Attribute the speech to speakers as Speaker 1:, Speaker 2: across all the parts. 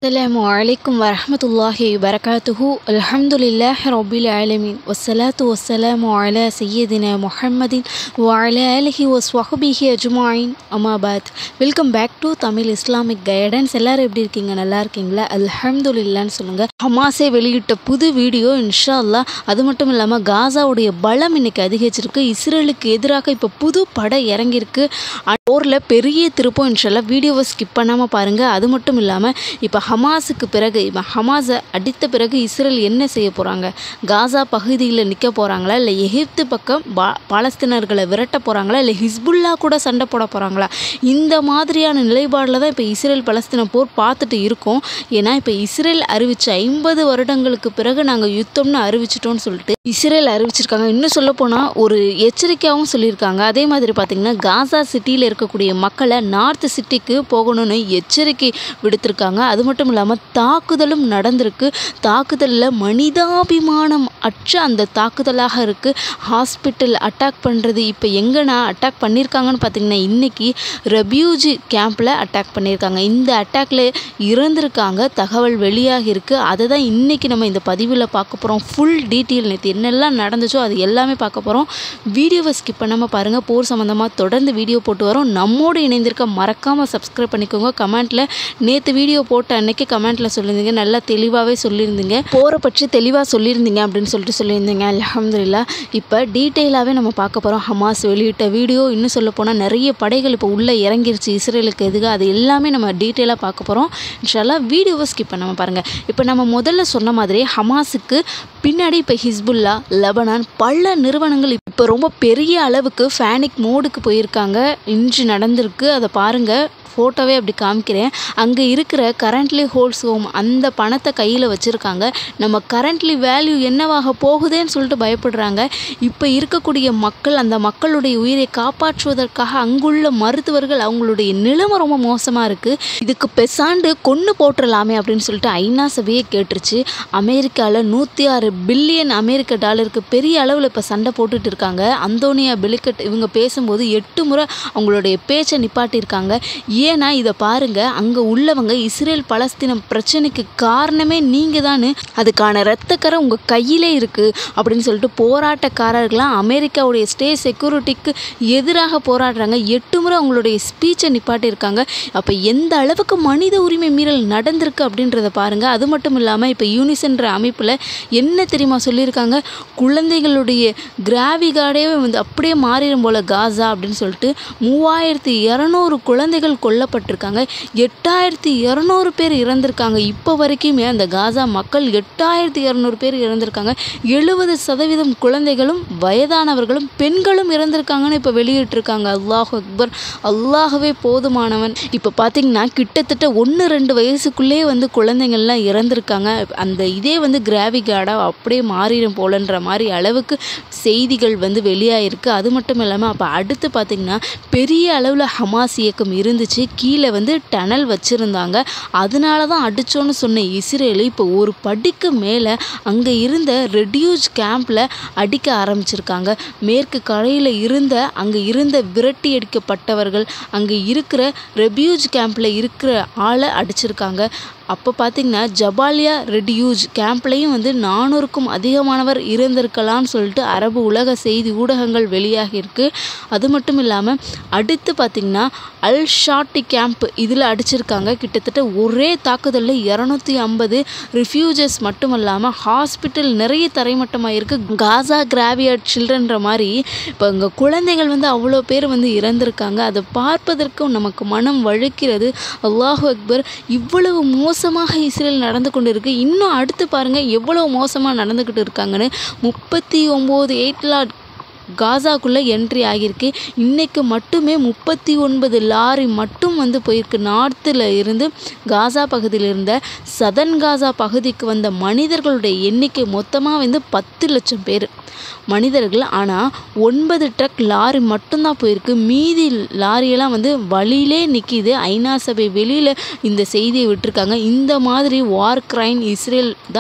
Speaker 1: السلام عليكم ورحمة الله وبركاته الحمد لله رب العالمين والصلاة والسلام على سيدنا محمد وعلى آله وصحبه أجمعين أما بعد welcome back to Tamil Islamic guidance எல்லாரும் எப்படி இருக்கீங்க நல்லா இருக்கீங்களா அல்ஹம்துலில்லான்னு சொல்லுங்கள் ஹமாஸே வெளியிட்ட புது வீடியோ இன்ஷா அல்லாஹ் அது மட்டும் இல்லாமல் காசாவுடைய பலம் இன்னைக்கு அதிகரிச்சிருக்கு இஸ்ரேலுக்கு எதிராக இப்போ புது படை இறங்கியிருக்கு போரில் பெரிய திருப்பம் இன்ஷால்லா வீடியோவை ஸ்கிப் பண்ணாமல் பாருங்கள் அது மட்டும் இல்லாமல் இப்போ ஹமாஸுக்கு பிறகு இப்போ ஹமாஸை அடித்த பிறகு இஸ்ரேல் என்ன செய்ய போகிறாங்க காசா பகுதியில் நிற்க போகிறாங்களா இல்லை எகிப்து பக்கம் பா பாலஸ்தீனர்களை விரட்ட போகிறாங்களா இல்லை ஹிஸ்புல்லா கூட சண்டை போட போகிறாங்களா இந்த மாதிரியான நிலைப்பாடில் தான் இப்போ இஸ்ரேல் பலஸ்தீன போர் பார்த்துட்டு இருக்கோம் ஏன்னா இப்போ இஸ்ரேல் அறிவிச்ச ஐம்பது வருடங்களுக்கு பிறகு நாங்கள் யுத்தம்னு அறிவிச்சிட்டோம்னு சொல்லிட்டு இஸ்ரேல் அறிவிச்சிருக்காங்க இன்னும் சொல்ல போனால் ஒரு எச்சரிக்கையாகவும் சொல்லியிருக்காங்க அதே மாதிரி பார்த்திங்கன்னா காசா சிட்டியில் இருக்கக்கூடிய மக்களை நார்த் சிட்டிக்கு போகணும்னு எச்சரிக்கை விடுத்திருக்காங்க அது மட்டும் இல்லாமல் தாக்குதலும் நடந்திருக்கு தாக்குதலில் மனிதாபிமானம் அற்ற அந்த தாக்குதலாக இருக்குது ஹாஸ்பிட்டல் அட்டாக் பண்ணுறது இப்போ எங்கன்னா அட்டாக் பண்ணியிருக்காங்கன்னு பார்த்தீங்கன்னா இன்றைக்கி ரெபியூஜி கேம்பில் அட்டாக் பண்ணியிருக்காங்க இந்த அட்டாக்ல இறந்திருக்காங்க தகவல் வெளியாகி இருக்குது அதை தான் இன்றைக்கி நம்ம இந்த பதிவில் பார்க்க போகிறோம் ஃபுல் டீட்டெயில் நேற்று என்னெல்லாம் நடந்துச்சோ அது எல்லாமே பார்க்க போகிறோம் வீடியோவை ஸ்கிப் பண்ணாமல் பாருங்கள் போர் சம்மந்தமாக தொடர்ந்து வீடியோ போட்டு வரோம் நம்மோடு இணைந்திருக்க மறக்காமல் சப்ஸ்கிரைப் பண்ணிக்கோங்க கமெண்ட்டில் நேற்று வீடியோ போட்ட அன்னைக்கு கமெண்ட்டில் சொல்லியிருந்தீங்க நல்லா தெளிவாகவே சொல்லியிருந்தீங்க போரை பற்றி தெளிவாக சொல்லியிருந்தீங்க அப்படின்னு சொல்லிட்டு சொல்லியிருந்தீங்க அலமதுல்லா இப்போ டீட்டெயிலாகவே நம்ம பார்க்க போகிறோம் ஹமாஸ் வெளியிட்ட வீடியோ இன்னும் சொல்ல போனால் நிறைய படைகள் இப்போ உள்ளே இறங்கிருச்சு இஸ்ரேலுக்கு எதுக்கு அது எல்லாமே நம்ம டீட்டெயிலாக பார்க்க போகிறோம் இன்ஷால்லா வீடியோவை ஸ்கிப் பண்ணாமல் பாருங்கள் இப்போ நம்ம முதல்ல சொன்ன மாதிரி ஹமாஸுக்கு பின்னாடி இப்போ ஹிஸ்புல்லா லெபனான் பல நிறுவனங்கள் இப்போ ரொம்ப பெரிய அளவுக்கு ஃபேனிக் மோடுக்கு போயிருக்காங்க இன்று நடந்திருக்கு அதை பாருங்கள் ஃபோட்டோவே அப்படி காமிக்கிறேன் அங்கே இருக்கிற கரண்ட்லி ஹோல்ஸ் ஹோம் அந்த பணத்தை கையில் வச்சுருக்காங்க நம்ம கரண்ட்லி வேல்யூ என்னவாக போகுதேன்னு சொல்லிட்டு பயப்படுறாங்க இப்போ இருக்கக்கூடிய மக்கள் அந்த மக்களுடைய உயிரை காப்பாற்றுவதற்காக அங்குள்ள மருத்துவர்கள் அவங்களுடைய நிலைமை ரொம்ப மோசமாக இருக்குது இதுக்கு பெசாண்டு கொன்று போட்டுடலாமே அப்படின்னு சொல்லிட்டு ஐநா சபையே கேட்டுருச்சு அமெரிக்காவில் நூற்றி ஆறு பில்லியன் அமெரிக்க டாலருக்கு பெரிய அளவில் இப்போ சண்டை போட்டுட்டு இருக்காங்க அந்தோனியா பெலிக்கட் இவங்க பேசும்போது எட்டு முறை அவங்களுடைய பேச்சை நிப்பாட்டியிருக்காங்க ஏன்னா இதை பாருங்கள் அங்கே உள்ளவங்க இஸ்ரேல் பலஸ்தீனம் பிரச்சனைக்கு காரணமே நீங்கள் தான் அதுக்கான இரத்தக்கரை உங்கள் கையிலே இருக்குது அப்படின்னு சொல்லிட்டு போராட்டக்காரர்களாம் அமெரிக்காவுடைய ஸ்டே செக்யூரிட்டிக்கு எதிராக போராடுறாங்க எட்டு முறை அவங்களுடைய ஸ்பீச்சை நிப்பாட்டியிருக்காங்க அப்போ எந்த அளவுக்கு மனித உரிமை மீறல் நடந்திருக்கு அப்படின்றத பாருங்கள் அது மட்டும் இல்லாமல் இப்போ யூனிசென்ற அமைப்பில் என்ன தெரியுமா சொல்லியிருக்காங்க குழந்தைகளுடைய கிராவி கார்டே வந்து அப்படியே மாறிடும் போல் காசா அப்படின்னு சொல்லிட்டு மூவாயிரத்தி இரநூறு குழந்தைகள் கொல்லப்பட்டிருக்காங்க எட்டாயிரத்தி இரநூறு பேர் இறந்திருக்காங்க இப்போ வரைக்குமே அந்த காசா மக்கள் எட்டாயிரத்தி இரநூறு பேர் இறந்திருக்காங்க எழுபது சதவீதம் குழந்தைகளும் வயதானவர்களும் பெண்களும் இறந்திருக்காங்கன்னு இப்போ வெளியிட்டிருக்காங்க அல்லாஹ் அக்பர் அல்லாஹவே போதுமானவன் இப்போ பார்த்தீங்கன்னா கிட்டத்தட்ட ஒன்று ரெண்டு வயசுக்குள்ளேயே வந்து குழந்தைங்கள்லாம் இறந்திருக்காங்க அந்த இதே வந்து கிராவி கார்டாக அப்படியே மாறிடும் போலன்ற மாதிரி அளவுக்கு செய்திகள் வந்து வெளியாயிருக்கு அது மட்டும் இல்லாமல் அப்போ அடுத்து பார்த்திங்கன்னா பெரிய அளவில் ஹமாஸ் இயக்கம் இருந்துச்சு கீழே வந்து டனல் வச்சுருந்தாங்க அதனால தான் அடித்தோன்னு சொன்ன இஸ்ரேல் இப்போ ஒரு படிக்கு மேலே அங்கே இருந்த ரெடியூஸ் கேம்பில் அடிக்க ஆரம்பிச்சிருக்காங்க மேற்கு கரையில் இருந்த அங்கே இருந்த விரட்டி அடிக்கப்பட்டவர்கள் அங்கே இருக்கிற ரெபியூஜ் கேம்பில் இருக்கிற ஆளை அடிச்சிருக்காங்க அப்போ பார்த்தீங்கன்னா ஜபாலியா ரெடியூஜ் கேம்ப்லேயும் வந்து நானூறுக்கும் அதிகமானவர் இருந்திருக்கலாம்னு சொல்லிட்டு அரபு உலக செய்தி ஊடகங்கள் வெளியாகியிருக்கு அது மட்டும் இல்லாமல் அடுத்து பார்த்திங்கன்னா அல் ஷாட்டி கேம்ப் இதில் அடிச்சிருக்காங்க கிட்டத்தட்ட ஒரே தாக்குதலில் இரநூத்தி ஐம்பது ரிஃப்யூஜஸ் மட்டும் இல்லாமல் ஹாஸ்பிட்டல் நிறைய தரைமட்டமாக இருக்குது காசா கிராவியட் சில்ட்ரன்ற மாதிரி இப்போ இங்கே குழந்தைகள் வந்து அவ்வளோ பேர் வந்து இறந்திருக்காங்க அதை பார்ப்பதற்கும் நமக்கு மனம் வழுக்கிறது அல்லாஹு அக்பர் இவ்வளவு மோ மோசமாக இஸ்ரேல் நடந்து கொண்டு இருக்கு இன்னும் அடுத்து பாருங்கள் எவ்வளோ மோசமாக நடந்துக்கிட்டு இருக்காங்கன்னு முப்பத்தி ஒம்பது எயிட் லாட் காசாக்குள்ளே என்ட்ரி ஆகியிருக்கு இன்றைக்கு மட்டுமே முப்பத்தி ஒன்பது லாரி மட்டும் வந்து போயிருக்கு நார்த்தில் இருந்து காசா பகுதியில் இருந்த சதன் காசா பகுதிக்கு வந்த மனிதர்களுடைய எண்ணிக்கை மொத்தமாக வந்து பத்து லட்சம் பேர் மனிதர்கள் ஆனால் ஒன்பது ட்ரக் லாரி மட்டும்தான் போயிருக்கு மீதி லாரியெல்லாம் வந்து வழியிலே நிற்கிது ஐநா சபை வெளியில் இந்த செய்தியை விட்டுருக்காங்க இந்த மாதிரி வார் கிரைம் இஸ்ரேல் தான்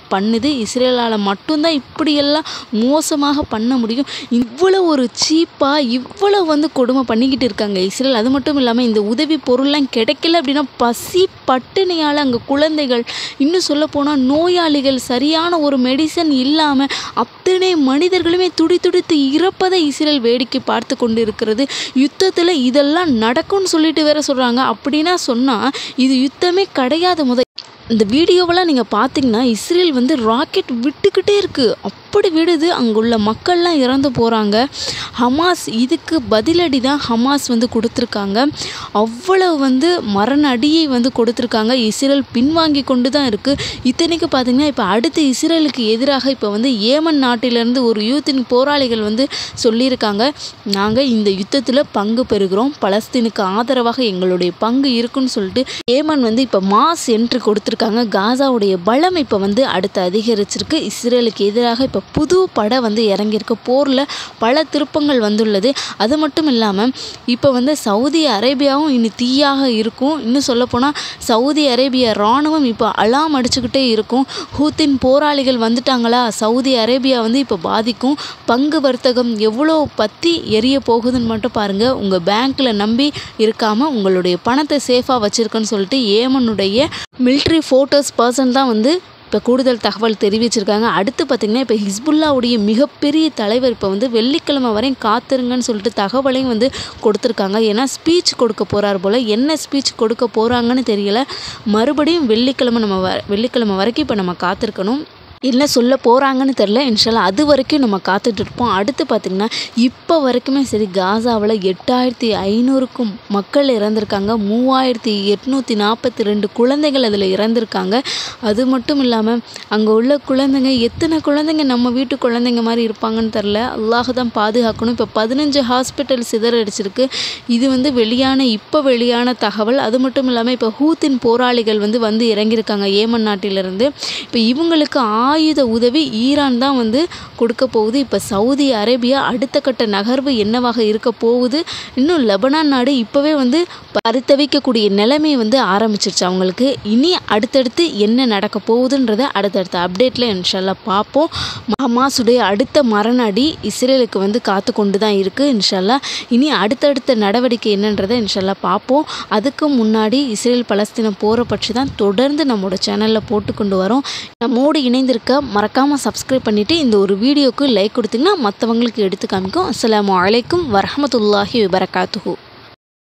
Speaker 1: பண்ணுது இஸ்ரேலால் மட்டும்தான் இப்படியெல்லாம் மோசமாக பண்ண முடியும் இவ்வளோ ஒரு சீப்பாக இவ்வளோ வந்து கொடுமை பண்ணிக்கிட்டு இருக்காங்க இஸ்ரேல் அது மட்டும் இல்லாமல் இந்த உதவி பொருள்லாம் கிடைக்கல அப்படின்னா பசி பட்டினியால் அங்கே குழந்தைகள் இன்னும் சொல்லப்போனால் நோயாளிகள் சரியான ஒரு மெடிசன் இல்லாமல் அத்தனை மனிதர்களுமே துடி துடித்து இறப்பதை இஸ்ரேல் வேடிக்கை பார்த்து கொண்டு இருக்கிறது யுத்தத்தில் இதெல்லாம் நடக்கும்னு சொல்லிட்டு வேற சொல்கிறாங்க அப்படின்னா சொன்னால் இது யுத்தமே கிடையாது முத இந்த வீடியோவெல்லாம் நீங்கள் பார்த்தீங்கன்னா இஸ்ரேல் வந்து ராக்கெட் விட்டுக்கிட்டே இருக்குது அப்படி விடுது அங்குள்ள மக்கள்லாம் இறந்து போகிறாங்க ஹமாஸ் இதுக்கு பதிலடி தான் ஹமாஸ் வந்து கொடுத்துருக்காங்க அவ்வளவு வந்து மரண அடியை வந்து கொடுத்துருக்காங்க இஸ்ரேல் பின்வாங்கி கொண்டு தான் இருக்குது இத்தனைக்கு பார்த்தீங்கன்னா இப்போ அடுத்து இஸ்ரேலுக்கு எதிராக இப்போ வந்து ஏமன் நாட்டிலேருந்து ஒரு யூத்தின் போராளிகள் வந்து சொல்லியிருக்காங்க நாங்கள் இந்த யுத்தத்தில் பங்கு பெறுகிறோம் பலஸ்தீனுக்கு ஆதரவாக எங்களுடைய பங்கு இருக்குன்னு சொல்லிட்டு ஏமன் வந்து இப்போ மாஸ் என்ட்ரி கொடுத்துருக்காங்க காசாவுடைய பலம் இப்போ வந்து அடுத்து அதிகரிச்சிருக்கு இஸ்ரேலுக்கு எதிராக இப்போ புது படை வந்து இறங்கியிருக்கு போரில் பல திருப்பங்கள் வந்துள்ளது அது மட்டும் இல்லாமல் இப்போ வந்து சவுதி அரேபியாவும் இனி தீயாக இருக்கும் இன்னும் சொல்லப்போனால் சவுதி அரேபியா இராணுவம் இப்போ அலாம் அடிச்சுக்கிட்டே இருக்கும் ஹூத்தின் போராளிகள் வந்துட்டாங்களா சவுதி அரேபியா வந்து இப்போ பாதிக்கும் பங்கு வர்த்தகம் எவ்வளோ பற்றி எரிய போகுதுன்னு மட்டும் பாருங்கள் உங்கள் பேங்க்கில் நம்பி இருக்காமல் உங்களுடைய பணத்தை சேஃபாக வச்சுருக்கேன்னு சொல்லிட்டு ஏமனுடைய மிலிட்ரி ஃபோட்டோஸ் பர்சன் தான் வந்து இப்போ கூடுதல் தகவல் தெரிவிச்சிருக்காங்க அடுத்து பார்த்திங்கன்னா இப்போ ஹிஸ்புல்லாவுடைய மிகப்பெரிய தலைவர் இப்போ வந்து வெள்ளிக்கிழமை வரையும் காத்திருங்கன்னு சொல்லிட்டு தகவலையும் வந்து கொடுத்துருக்காங்க ஏன்னா ஸ்பீச் கொடுக்க போகிறார் போல் என்ன ஸ்பீச் கொடுக்க போகிறாங்கன்னு தெரியல மறுபடியும் வெள்ளிக்கிழமை நம்ம வ வெள்ளிக்கிழமை வரைக்கும் இப்போ நம்ம காத்திருக்கணும் என்ன சொல்ல போகிறாங்கன்னு தெரில இன்ஷால்லா அது வரைக்கும் நம்ம காத்துட்டு இருப்போம் அடுத்து பார்த்திங்கன்னா இப்போ வரைக்குமே சரி காசாவில் எட்டாயிரத்தி ஐநூறுக்கும் மக்கள் இறந்துருக்காங்க மூவாயிரத்தி எட்நூற்றி நாற்பத்தி ரெண்டு குழந்தைகள் அதில் இறந்துருக்காங்க அது மட்டும் இல்லாமல் அங்கே உள்ள குழந்தைங்க எத்தனை குழந்தைங்க நம்ம வீட்டு குழந்தைங்க மாதிரி இருப்பாங்கன்னு தெரில அல்லாஹ் தான் பாதுகாக்கணும் இப்போ பதினஞ்சு ஹாஸ்பிட்டல் சிதறடிச்சிருக்கு இது வந்து வெளியான இப்போ வெளியான தகவல் அது மட்டும் இல்லாமல் இப்போ ஹூத்தின் போராளிகள் வந்து வந்து இறங்கியிருக்காங்க ஏமன் நாட்டிலிருந்து இப்போ இவங்களுக்கு ஆயுத உதவி ஈரான் தான் வந்து கொடுக்க போகுது இப்போ சவுதி அரேபியா அடுத்த கட்ட நகர்வு என்னவாக இருக்க போகுது இன்னும் லெபனான் நாடு இப்போவே வந்து பரித்தவிக்கக்கூடிய நிலைமை வந்து ஆரம்பிச்சிருச்சு அவங்களுக்கு இனி அடுத்தடுத்து என்ன நடக்க போகுதுன்றத அடுத்தடுத்த அப்டேட்டில் இன்ஷால்லா பார்ப்போம் ஹமாஸுடைய அடுத்த மரண அடி இஸ்ரேலுக்கு வந்து காத்து கொண்டு தான் இருக்குது இன்ஷால்லா இனி அடுத்தடுத்த நடவடிக்கை என்னன்றதை இன்ஷால்லா பார்ப்போம் அதுக்கு முன்னாடி இஸ்ரேல் பலஸ்தீனம் போரை பற்றி தான் தொடர்ந்து நம்மளோட சேனலில் போட்டு கொண்டு வரோம் நம்மோடு இணைந்திருக்க மறக்காமல் சப்ஸ்கிரைப் பண்ணிவிட்டு இந்த ஒரு வீடியோக்கு லைக் கொடுத்தீங்கன்னா மற்றவங்களுக்கு எடுத்து காமிக்கும் அஸ்ஸலாமு அலைக்கும் வரஹமத்துல்லாஹி வபரகாத்துஹு